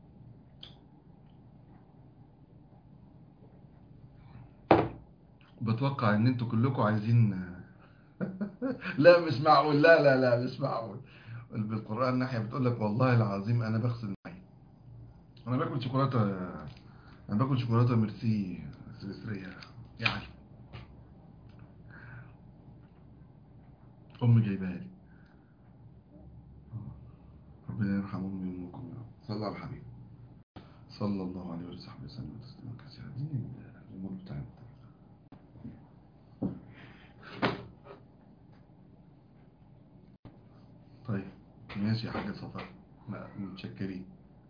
بتوقع ان انتوا كلكم عايزين لا مش معقول لا لا لا مش معقول بالقرآن ناحية بتقول لك والله العظيم انا بغسل معي انا باكل شوكولاتة انا باكل شوكولاتة ميرسي سويسرية يعني امي جايبها لي ربنا يرحم امي وامكم يا رب صلى على الحبيب صلى الله عليه وصحبه وسلم تسليما كثيرا دي الامور بتاعتنا طيب ماشي يا حاجة صفاء ما- متشكرين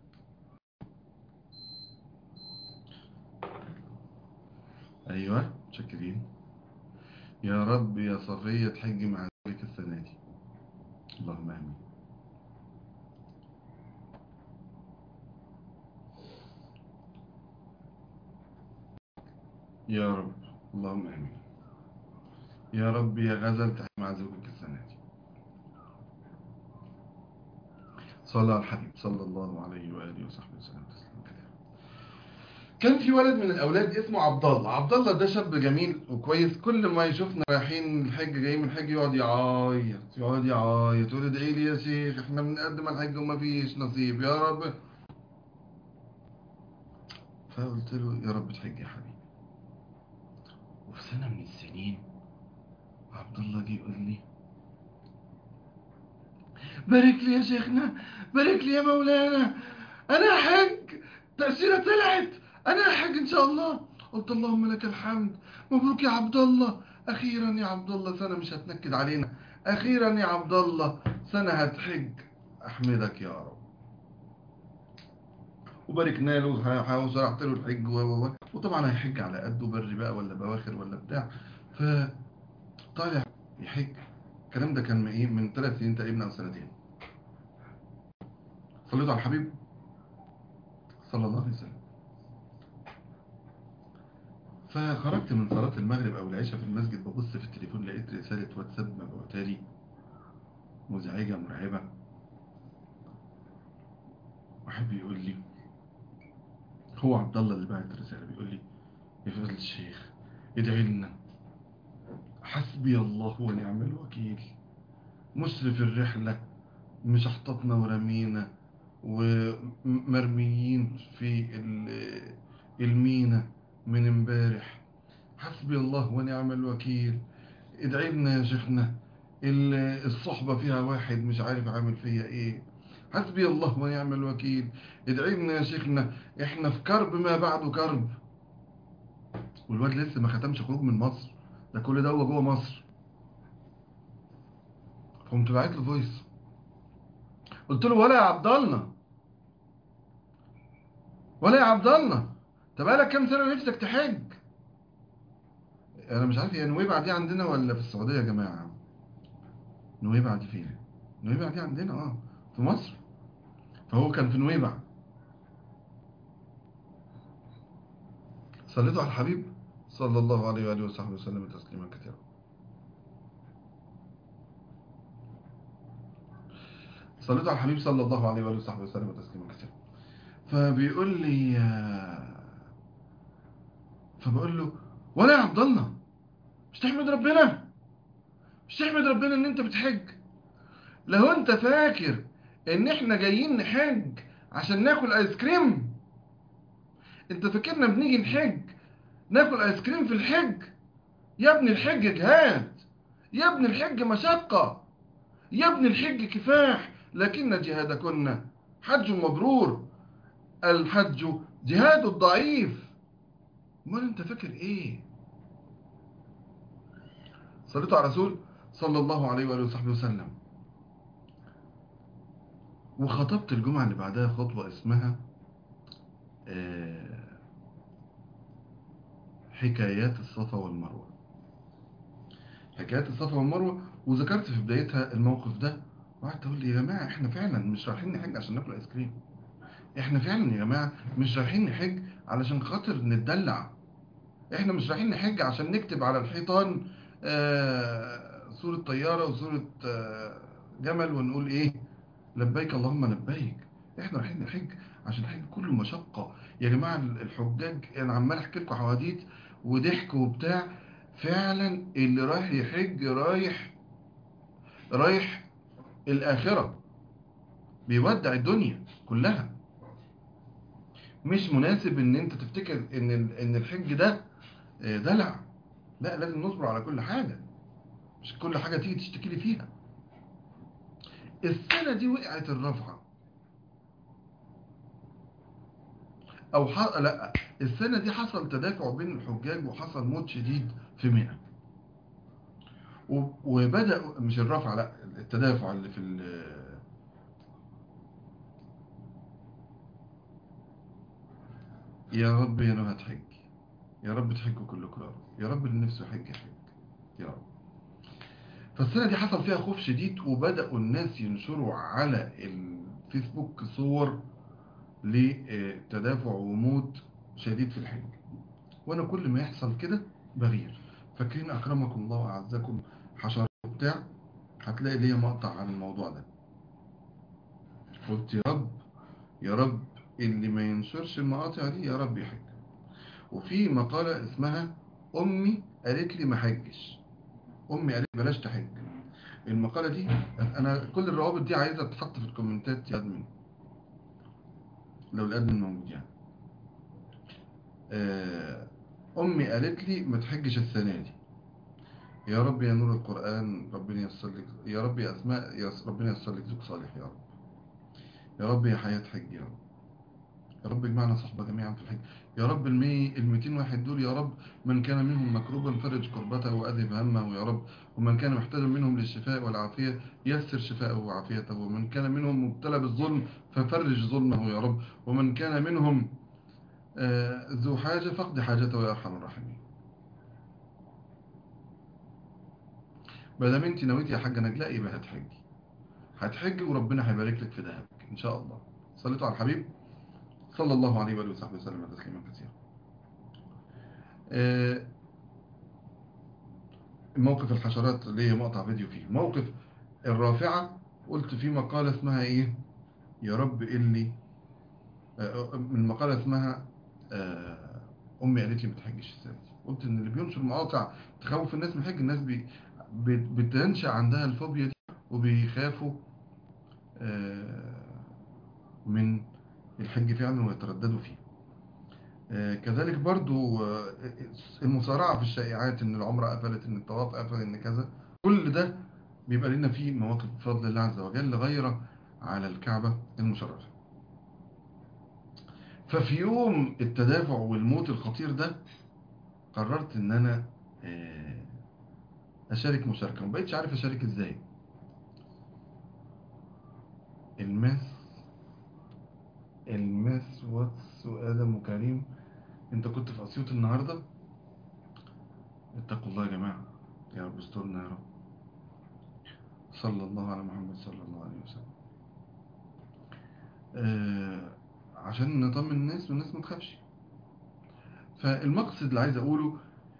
ايوه متشكرين يا رب يا صفية تحجي مع ذلك السنة دي اللهم امين يا رب اللهم امين يا رب يا غزل تحت مع زوجك السنة دي صلى على الحبيب صلى الله عليه وآله وصحبه وسلم تسليما كثيرا كان في ولد من الأولاد اسمه عبد الله عبد الله ده شاب جميل وكويس كل ما يشوفنا رايحين الحج جايين من الحج يقعد يعيط يقعد يعيط يقول ادعي لي يا شيخ احنا بنقدم على الحج وما فيش نصيب يا رب فقلت له يا رب تحج يا حبيبي وفي سنة من السنين عبد الله جه يقول لي بارك لي يا شيخنا بارك لي يا مولانا انا حج تأشيرة طلعت انا حج ان شاء الله قلت اللهم لك الحمد مبروك يا عبد الله اخيرا يا عبد الله سنة مش هتنكد علينا اخيرا يا عبد الله سنة هتحج احمدك يا رب وباركنا له وشرحت له الحج و و و وطبعا هيحج على قده بري بقى ولا بواخر ولا بتاع فطالع يحج الكلام ده كان من ايه من ثلاث سنين تقريبا او سنتين صليت على الحبيب صلى الله عليه وسلم فخرجت من صلاة المغرب او العشاء في المسجد ببص في التليفون لقيت رسالة واتساب مبعوتة لي مزعجة مرعبة واحد بيقول لي هو عبد الله اللي بعت الرسالة بيقول لي يا فضل الشيخ ادعي لنا حسبي الله ونعم الوكيل مسرف الرحلة مش احتطنا ورمينا ومرميين في المينا من امبارح حسبي الله ونعم الوكيل ادعي لنا يا شيخنا الصحبة فيها واحد مش عارف عامل فيها ايه حسبي الله ونعم الوكيل ادعي لنا يا شيخنا احنا في كرب ما بعده كرب والواد لسه ما ختمش خروج من مصر ده كل ده هو جوه مصر فقمت بعت له فويس قلت له ولا يا عبد الله ولا يا عبد الله انت بقالك كام سنه نفسك تحج انا مش عارف هي نويبع دي عندنا ولا في السعوديه يا جماعه نويبع دي فين نويبع دي عندنا اه في مصر فهو كان في نويبع صليتوا على الحبيب صلى الله عليه وآله وصحبه وسلم تسليما كثيرا صليتوا على الحبيب صلى الله عليه وآله وصحبه وسلم تسليما كثيرا فبيقول لي فبقول له ولا يا عبد الله مش تحمد ربنا مش تحمد ربنا ان انت بتحج لو انت فاكر ان احنا جايين نحج عشان ناكل ايس كريم انت فاكرنا بنيجي نحج ناكل ايس كريم في الحج يا ابن الحج جهاد يا ابن الحج مشقة يا ابن الحج كفاح لكن جهادكن حج مبرور الحج جهاد الضعيف امال انت فاكر ايه صليت على رسول صلى الله عليه وآله وصحبه وسلم وخطبت الجمعة اللي بعدها خطبة اسمها حكايات الصفا والمروة حكايات الصفا والمروة وذكرت في بدايتها الموقف ده وقعدت اقول لي يا جماعة احنا فعلا مش رايحين نحج عشان ناكل ايس كريم احنا فعلا يا جماعة مش رايحين نحج علشان خاطر نتدلع احنا مش رايحين نحج عشان نكتب على الحيطان آه صورة طيارة وصورة آه جمل ونقول ايه لبيك اللهم لبيك احنا رايحين نحج عشان الحج كله مشقة يا جماعة الحجاج انا عمال احكي لكم حواديت وضحك وبتاع فعلا اللي رايح يحج رايح رايح الآخرة بيودع الدنيا كلها مش مناسب ان انت تفتكر ان ان الحج ده دلع لا لازم نصبر على كل حاجة مش كل حاجة تيجي تشتكي لي فيها السنة دي وقعت الرفعة او ح... لا السنة دي حصل تدافع بين الحجاج وحصل موت شديد في منى و... وبدأ مش الرفعة لا التدافع اللي في ال... يا رب يا نهى تحج يا رب تحجوا كلكم يا رب يا رب اللي نفسه يحج يحج يا رب فالسنة دي حصل فيها خوف شديد وبدأوا الناس ينشروا على الفيسبوك صور لتدافع وموت شديد في الحج وانا كل ما يحصل كده بغير فاكرين اكرمكم الله واعزكم حشرات وبتاع هتلاقي ليا مقطع عن الموضوع ده قلت يا رب يا رب اللي ما ينشرش المقاطع دي يا رب يحج وفي مقالة اسمها امي قالت لي ما حجش امي قالت لي بلاش تحج المقالة دي انا كل الروابط دي عايزة تتحط في الكومنتات يا ادمن لو الادمن موجود يعني آه، امي قالت لي ما تحجش السنة دي يا رب يا نور القرآن ربنا ييسر لك يا رب يا اسماء يا ربنا ييسر لك زوج صالح يا رب يا رب يا حياة حج يا رب يا رب اجمعنا صحبة جميعا في الحج يا رب المي الميتين واحد دول يا رب من كان منهم مكروبا فرج كربته وأذهب همه يا رب ومن كان محتاجا منهم للشفاء والعافية يسر شفاءه وعافيته ومن كان منهم مبتلى بالظلم ففرج ظلمه يا رب ومن كان منهم آه، ذو حاجة فقد حاجته يا أرحم الراحمين ما دام انت نويتي يا حاجة نجلاء يبقى هتحجي هتحجي وربنا هيبارك لك في ذهبك ان شاء الله صليتوا على الحبيب صلى الله عليه وآله وصحبه وسلم تسليما كثيرا آه، موقف الحشرات اللي هي مقطع فيديو فيه موقف الرافعة قلت في مقالة اسمها ايه يا رب اللي آه، من مقالة اسمها آه، امي قالت لي ما تحجش السنة دي قلت ان اللي بينشر مقاطع تخوف الناس من الحج الناس بي بت- بتنشأ عندها الفوبيا دي وبيخافوا آه، من الحج فعلا ويترددوا فيه آه، كذلك برضو آه، المسارعة في الشائعات ان العمرة قفلت ان الطواف قفل ان كذا كل ده بيبقى لنا فيه مواقف بفضل الله عز وجل غير على الكعبة المشرفة ففي يوم التدافع والموت الخطير ده قررت ان انا آه، اشارك مشاركة مبقتش عارف اشارك ازاي الماس الماس واتس وادم وكريم انت كنت في اسيوط النهارده اتقوا الله يا جماعه يا رب استرنا يا رب صلى الله على محمد صلى الله عليه وسلم آه عشان نطمن الناس والناس ما تخافش فالمقصد اللي عايز اقوله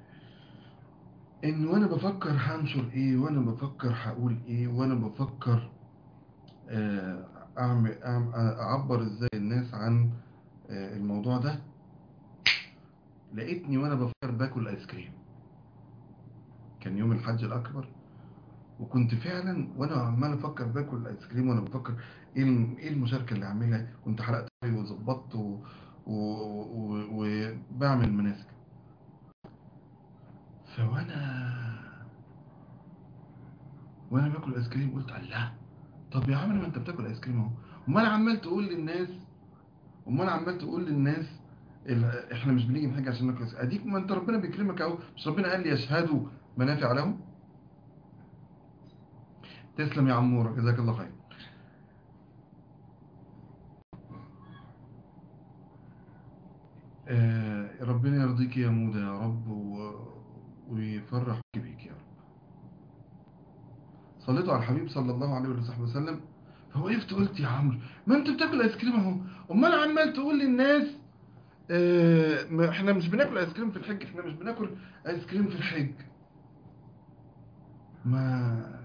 ان وانا بفكر هنشر ايه وانا بفكر هقول ايه وانا بفكر آه، اعمل أعم- اعبر ازاي الناس عن آه، الموضوع ده لقيتني وانا بفكر باكل ايس كريم كان يوم الحج الاكبر وكنت فعلا وانا عمال افكر باكل ايس كريم وانا بفكر ايه الم- ايه المشاركه اللي اعملها كنت حلقت شوي وظبطت و- و- و- وبعمل مناسك فوانا وانا باكل ايس كريم قلت الله طب يا عم ما انت بتاكل ايس كريم اهو امال عمال تقول للناس امال عمال تقول للناس ال- احنا مش بنيجي نحج عشان ناكل ايس كريم اديك ما انت ربنا بيكرمك اهو مش ربنا قال لي يشهدوا منافع لهم تسلم يا عموره جزاك الله خير آه ربنا يرضيك يا مودة يا رب و... ويفرح بيك يا رب صليتوا على الحبيب صلى الله عليه وصحبه وسلم فوقفت قلت يا عمرو ما انت بتاكل ايس كريم اهو امال عمال تقول للناس آه ما احنا مش بناكل ايس كريم في الحج احنا مش بناكل ايس كريم في الحج ما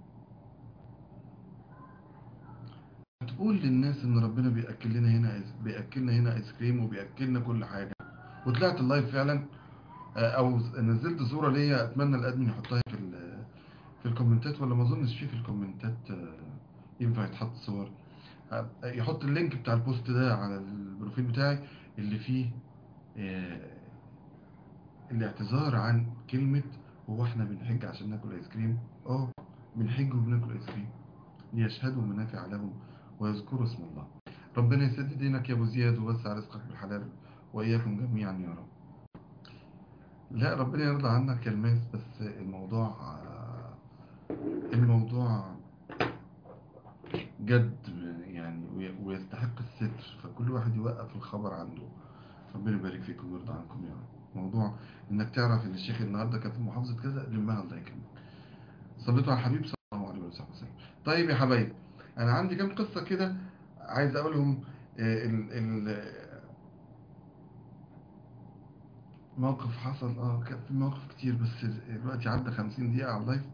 تقول للناس ان ربنا بياكل لنا هنا ايس بياكلنا هنا ايس كريم وبياكلنا كل حاجه وطلعت اللايف فعلا آه، او نزلت صوره ليا اتمنى الادمن يحطها في ال- في الكومنتات ولا ما اظنش فيه في الكومنتات آه، ينفع يتحط صور آه، يحط اللينك بتاع البوست ده على البروفيل بتاعي اللي فيه آه، الاعتذار عن كلمة هو احنا بنحج عشان ناكل ايس كريم اه بنحج وبناكل ايس كريم ليشهدوا منافع لهم ويذكروا اسم الله ربنا يسدد دينك يا ابو زياد ووسع رزقك بالحلال واياكم جميعا يا رب لا ربنا يرضى عنك يا الماس بس الموضوع آه، الموضوع جد يعني وي- ويستحق الستر فكل واحد يوقف الخبر عنده ربنا يبارك فيكم ويرضى عنكم يا رب موضوع انك تعرف ان الشيخ النهارده كان في محافظه كذا لمها الله يكرمك صليتوا على الحبيب صلى الله عليه وسلم طيب يا حبايب انا عندي كام قصه كده عايز اقولهم آه، ال ال موقف حصل اه كان في مواقف كتير بس دلوقتي عدى 50 دقيقة على اللايف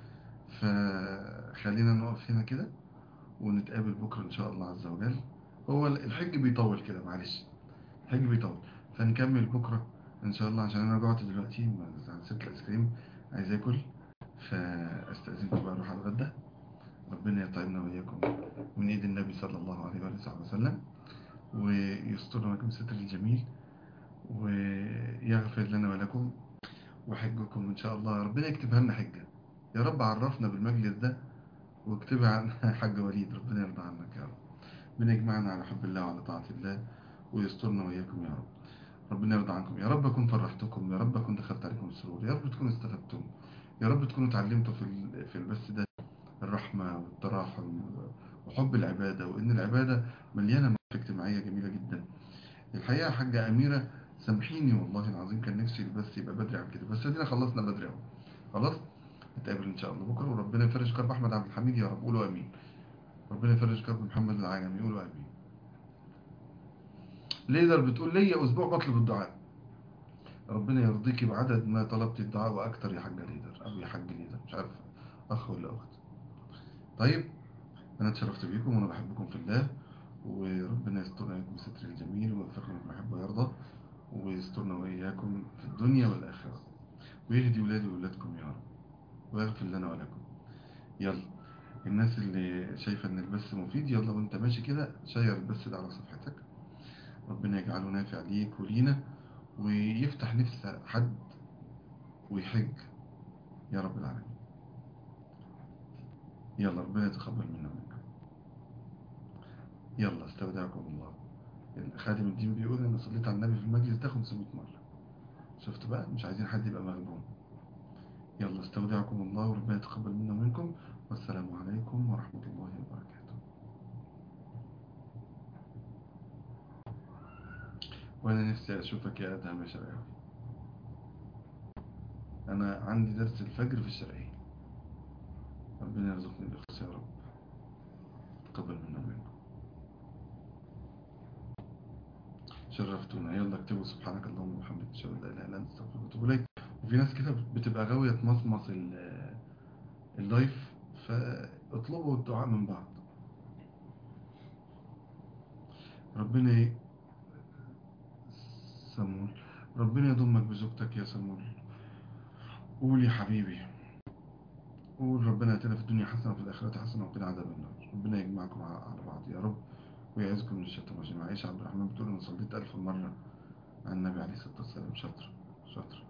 فخلينا نقف هنا كده ونتقابل بكرة إن شاء الله عز وجل هو الحج بيطول كده معلش الحج بيطول فنكمل بكرة إن شاء الله عشان أنا جوعت دلوقتي ما سبت الآيس كريم عايز آكل فأستأذنكم بقى أروح أتغدى ربنا يطعمنا وإياكم من إيد النبي صلى الله عليه وآله وسلم ويسترنا لكم ستر الجميل ويغفر لنا ولكم وحجكم إن شاء الله ربنا يكتبها لنا حجة يا رب عرفنا بالمجلس ده واكتبها عن حاج وليد ربنا يرضى عنك يا رب ربنا يجمعنا على حب الله وعلى طاعة الله ويسترنا وإياكم يا رب ربنا يرضى عنكم يا رب أكون فرحتكم يا رب أكون دخلت عليكم السرور يا رب تكونوا استفدتم يا رب تكونوا اتعلمتوا في في البث ده الرحمة والتراحم وحب العبادة وإن العبادة مليانة مواقف اجتماعية جميلة جدا الحقيقة يا حاجة أميرة سامحيني والله العظيم كان نفسي البث يبقى بدري عن كده بس ادينا خلصنا بدري اهو خلاص نتقابل ان شاء الله بكره وربنا يفرج كرب احمد عبد الحميد يا رب قولوا امين ربنا يفرج كرب محمد العجمي قولوا امين ليدر بتقول لي اسبوع بطلب الدعاء ربنا يرضيكي بعدد ما طلبت الدعاء واكتر يا حاجه ليدر او يا حاج ليدر مش عارف اخ ولا اخت طيب انا اتشرفت بيكم وانا بحبكم في الله وربنا يسترنا لكم ستر الجميل ويوفقنا لما يحب ويرضى ويسترنا واياكم في الدنيا والاخره ويهدي ولادي وولادكم يا رب ويغفر لنا ولكم يلا الناس اللي شايفة ان البث مفيد يلا وانت ماشي كده شير البث ده على صفحتك ربنا يجعله نافع ليك ولينا ويفتح نفس حد ويحج يا رب العالمين يلا ربنا يتقبل منا ومنكم يلا استودعكم الله خادم الدين بيقول انا صليت على النبي في المجلس ده 500 مرة شفت بقى مش عايزين حد يبقى مغبون يلا استودعكم الله وربنا يتقبل منا ومنكم والسلام عليكم ورحمة الله وبركاته وانا نفسي اشوفك يا ادهم يا شرقاوي انا عندي درس الفجر في الشرقية ربنا يرزقني الاخلاص يا رب تقبل منا ومنكم شرفتونا يلا اكتبوا سبحانك اللهم وبحمدك اشهد ان لا اله الا انت استغفرك واتوب اليك وفي ناس كده بتبقى غاوية تمصمص اللايف فاطلبوا الدعاء من بعض ربنا ي... سمول ربنا يضمك بزوجتك يا سمول قول يا حبيبي قول ربنا اتنا في الدنيا حسنة وفي الآخرة حسنة وقنا عذاب النار ربنا يجمعكم على بعض يا رب ويعزكم من الشيطان الرجيم عائشة عبد الرحمن بتقول انا صليت ألف مرة على النبي عليه الصلاة والسلام شاطر شاطر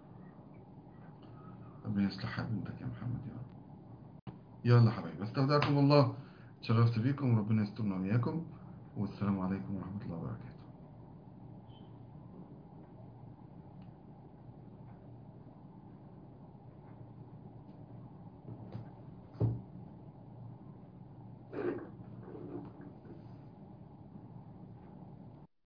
ربنا يصلح حال بنتك يا محمد يا رب يلا حبايبي استودعكم الله تشرفت بيكم وربنا يسترنا وإياكم والسلام عليكم ورحمة الله وبركاته